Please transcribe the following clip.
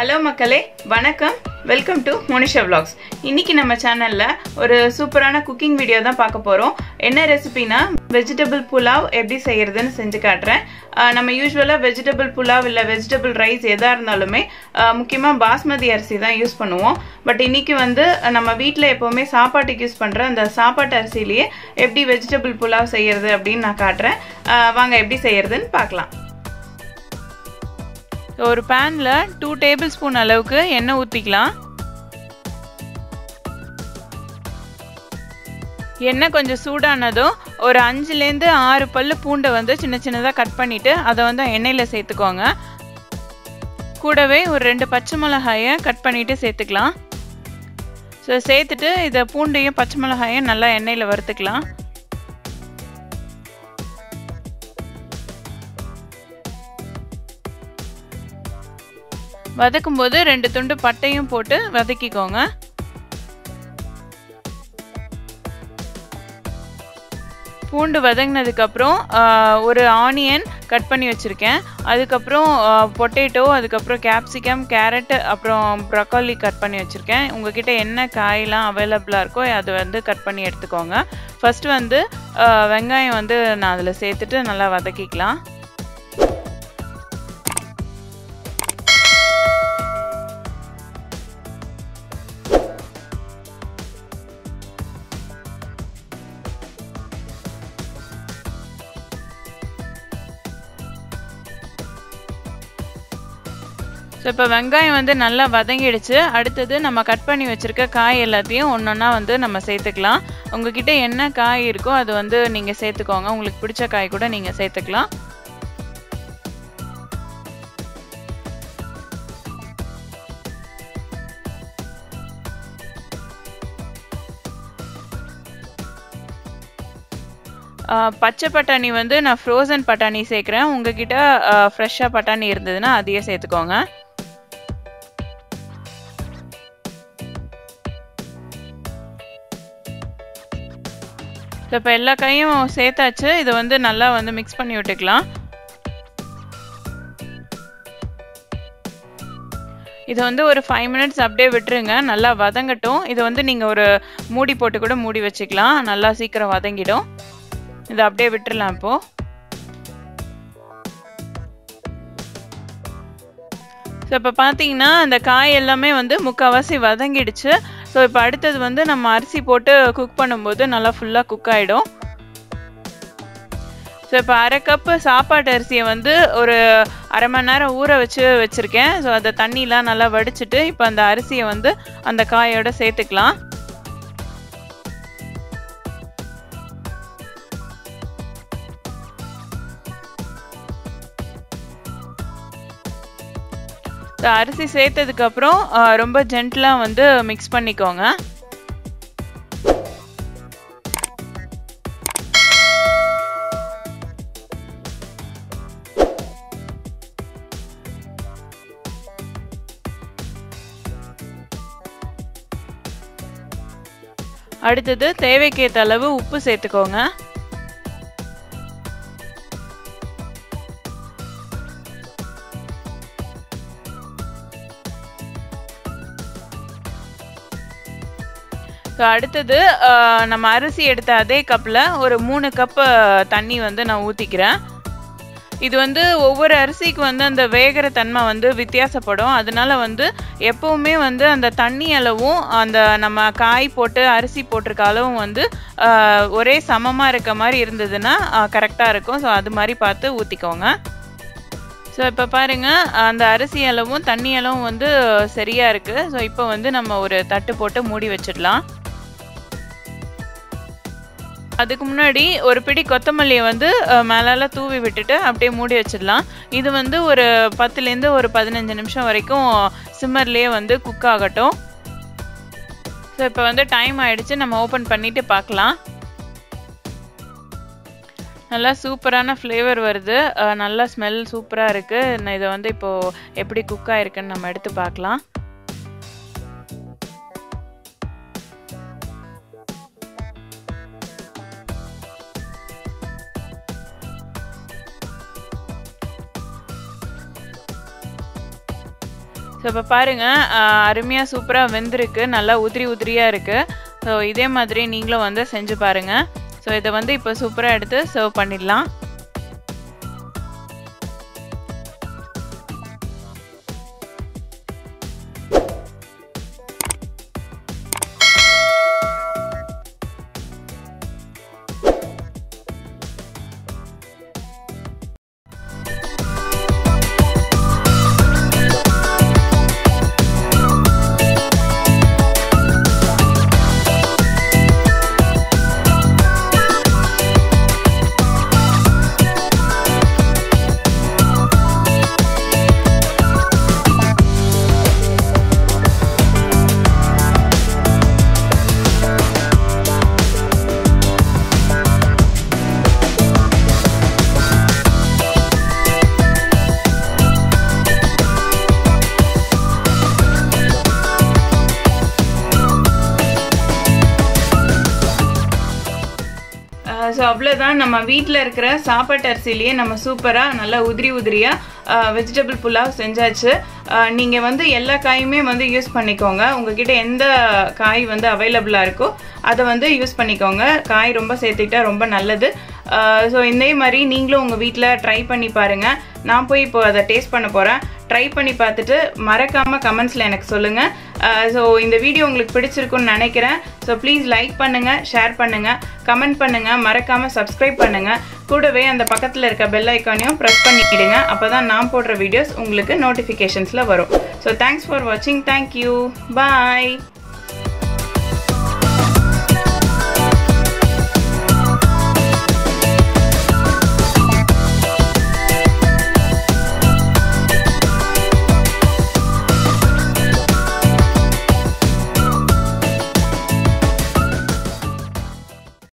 hello மக்களே வணக்கம் welcome to Monisha vlogs இன்னைக்கு நம்ம சேனல்ல ஒரு சூப்பரான குக்கிங் வீடியோ தான் பார்க்க போறோம் என்ன ரெசிபினா வெஜிடபிள் புலாவ் எப்படி செய்யறதுன்னு செஞ்சு காட்டுறேன் ஆஹ் நம்ம யூஸ்வலா வெஜிடபிள் புலாவ் இல்ல வெஜிடபிள் ரைஸ் எதா இருந்தாலுமே ஆஹ் முக்கியமா பாஸ்மதி அரிசி தான் யூஸ் பண்ணுவோம் பட் இன்னைக்கு வந்து நம்ம வீட்டில் எப்பவுமே சாப்பாட்டுக்கு யூஸ் பண்ற அந்த சாப்பாட்டு அரிசிலேயே எப்படி வெஜிடபிள் புலாவ் செய்யறது அப்படின்னு நான் காட்டுறேன் ஆஹ் வாங்க எப்படி செய்யறதுன்னு பார்க்கலாம் ஒரு பேனில் டூ டேபிள் ஸ்பூன் அளவுக்கு எண்ணெய் ஊற்றிக்கலாம் எண்ணெய் கொஞ்சம் சூடானதும் ஒரு அஞ்சுலேருந்து ஆறு பல்லு பூண்டை வந்து சின்ன சின்னதாக கட் பண்ணிவிட்டு அதை வந்து எண்ணெயில் சேர்த்துக்கோங்க கூடவே ஒரு ரெண்டு பச்சை மிளகாயை கட் பண்ணிவிட்டு சேர்த்துக்கலாம் ஸோ சேர்த்துட்டு இதை பூண்டையும் பச்சை மிளகாயும் நல்லா எண்ணெயில் வறுத்துக்கலாம் வதக்கும் போது ரெண்டு துண்டு பட்டையும் போட்டு வதக்கிக்கோங்க பூண்டு வதங்கினதுக்கப்புறம் ஒரு ஆனியன் கட் பண்ணி வச்சுருக்கேன் அதுக்கப்புறம் பொட்டேட்டோ அதுக்கப்புறம் கேப்சிகம் கேரட் அப்புறம் ப்ரொக்காலி கட் பண்ணி வச்சுருக்கேன் உங்ககிட்ட என்ன காயெலாம் அவைலபிளாக இருக்கோ அதை வந்து கட் பண்ணி எடுத்துக்கோங்க ஃபஸ்ட்டு வந்து வெங்காயம் வந்து நான் அதில் சேர்த்துட்டு நல்லா வதக்கிக்கலாம் ஸோ இப்போ வெங்காயம் வந்து நல்லா வதங்கிடுச்சு அடுத்தது நம்ம கட் பண்ணி வச்சுருக்க காய் எல்லாத்தையும் ஒன்று ஒன்றா வந்து நம்ம சேர்த்துக்கலாம் உங்ககிட்ட என்ன காய் இருக்கோ அது வந்து நீங்கள் சேர்த்துக்கோங்க உங்களுக்கு பிடிச்ச காய் கூட நீங்கள் சேர்த்துக்கலாம் பச்சை பட்டாணி வந்து நான் ஃப்ரோசன் பட்டாணி சேர்க்குறேன் உங்ககிட்ட ஃப்ரெஷ்ஷாக பட்டாணி இருந்ததுன்னா அதையே சேர்த்துக்கோங்க இப்போ எல்லா காயும் சேர்த்தாச்சு இதை வந்து நல்லா வந்து மிக்ஸ் பண்ணி விட்டுக்கலாம் இதை வந்து ஒரு ஃபைவ் மினிட்ஸ் அப்படியே விட்டுருங்க நல்லா வதங்கட்டும் இதை வந்து நீங்கள் ஒரு மூடி போட்டு கூட மூடி வச்சுக்கலாம் நல்லா சீக்கிரம் வதங்கிடும் இதை அப்படியே விட்டுறலாம் இப்போ ஸோ இப்போ பார்த்தீங்கன்னா அந்த காய் எல்லாமே வந்து முக்கால்வாசி வதங்கிடுச்சு ஸோ இப்போ அடுத்தது வந்து நம்ம அரிசி போட்டு குக் பண்ணும்போது நல்லா ஃபுல்லாக குக் ஆகிடும் ஸோ இப்போ அரை கப்பு சாப்பாட்டு அரிசியை வந்து ஒரு அரை மணி நேரம் ஊற வச்சு வச்சுருக்கேன் ஸோ அதை தண்ணிலாம் நல்லா வடிச்சிட்டு இப்போ அந்த அரிசியை வந்து அந்த காயோட சேர்த்துக்கலாம் அரிசி சேர்த்ததுக்கப்புறம் ரொம்ப ஜென்டலாக வந்து மிக்ஸ் பண்ணிக்கோங்க அடுத்தது தேவைக்கேற்ற அளவு உப்பு சேர்த்துக்கோங்க ஸோ அடுத்தது நம்ம அரிசி எடுத்த அதே கப்பில் ஒரு மூணு கப்பு தண்ணி வந்து நான் ஊற்றிக்கிறேன் இது வந்து ஒவ்வொரு அரிசிக்கு வந்து அந்த வேகிற தன்மை வந்து வித்தியாசப்படும் அதனால வந்து எப்போவுமே வந்து அந்த தண்ணி அளவும் அந்த நம்ம காய் போட்டு அரிசி போட்டிருக்க அளவும் வந்து ஒரே சமமாக இருக்க மாதிரி இருந்ததுன்னா கரெக்டாக இருக்கும் ஸோ அது மாதிரி பார்த்து ஊற்றிக்கோங்க ஸோ இப்போ பாருங்கள் அந்த அரிசி அளவும் தண்ணி அளவும் வந்து சரியாக இருக்குது ஸோ இப்போ வந்து நம்ம ஒரு தட்டு போட்டு மூடி வச்சிடலாம் அதுக்கு முன்னாடி ஒரு பிடி கொத்தமல்லியை வந்து மேலால தூவி விட்டுட்டு அப்படியே மூடி வச்சிடலாம் இது வந்து ஒரு பத்துலேருந்து ஒரு பதினஞ்சு நிமிஷம் வரைக்கும் சிம்மர்லேயே வந்து குக் ஆகட்டும் ஸோ இப்போ வந்து டைம் ஆயிடுச்சு நம்ம ஓப்பன் பண்ணிட்டு பார்க்கலாம் நல்லா சூப்பரான ஃப்ளேவர் வருது நல்லா ஸ்மெல் சூப்பராக இருக்குது நான் இதை வந்து இப்போது எப்படி குக் ஆகிருக்குன்னு நம்ம எடுத்து பார்க்கலாம் ஸோ இப்போ பாருங்கள் அருமையாக சூப்பராக வெந்திருக்கு நல்லா உதிரி உதிரியாக இருக்குது ஸோ இதே மாதிரி நீங்களும் வந்து செஞ்சு பாருங்கள் ஸோ இதை வந்து இப்போ சூப்பராக எடுத்து சர்வ் பண்ணிடலாம் ஸோ அவ்வளோதான் நம்ம வீட்டில் இருக்கிற சாப்பாட்டு அரிசிலேயே நம்ம சூப்பராக நல்லா உதிரி உதிரியாக வெஜிடபிள் புலாவ் செஞ்சாச்சு நீங்கள் வந்து எல்லா காயுமே வந்து யூஸ் பண்ணிக்கோங்க உங்ககிட்ட எந்த காய் வந்து அவைலபிளாக இருக்கோ அதை வந்து யூஸ் பண்ணிக்கோங்க காய் ரொம்ப சேர்த்துக்கிட்டா ரொம்ப நல்லது ஸோ இதே மாதிரி நீங்களும் உங்கள் வீட்டில் ட்ரை பண்ணி பாருங்கள் நான் போய் இப்போ அதை டேஸ்ட் பண்ண போகிறேன் ட்ரை பண்ணி பார்த்துட்டு மறக்காமல் கமெண்ட்ஸில் எனக்கு சொல்லுங்கள் ஸோ இந்த வீடியோ உங்களுக்கு பிடிச்சிருக்குன்னு நினைக்கிறேன் ஸோ ப்ளீஸ் லைக் பண்ணுங்கள் ஷேர் பண்ணுங்கள் கமெண்ட் பண்ணுங்கள் மறக்காமல் சப்ஸ்கிரைப் பண்ணுங்கள் கூடவே அந்த பக்கத்தில் இருக்க பெல் ஐக்கானையும் ப்ரெஸ் பண்ணிக்கிடுங்க அப்போ தான் நான் போடுற வீடியோஸ் உங்களுக்கு நோட்டிஃபிகேஷன்ஸில் வரும் ஸோ தேங்க்ஸ் ஃபார் வாட்சிங் தேங்க்யூ பாய்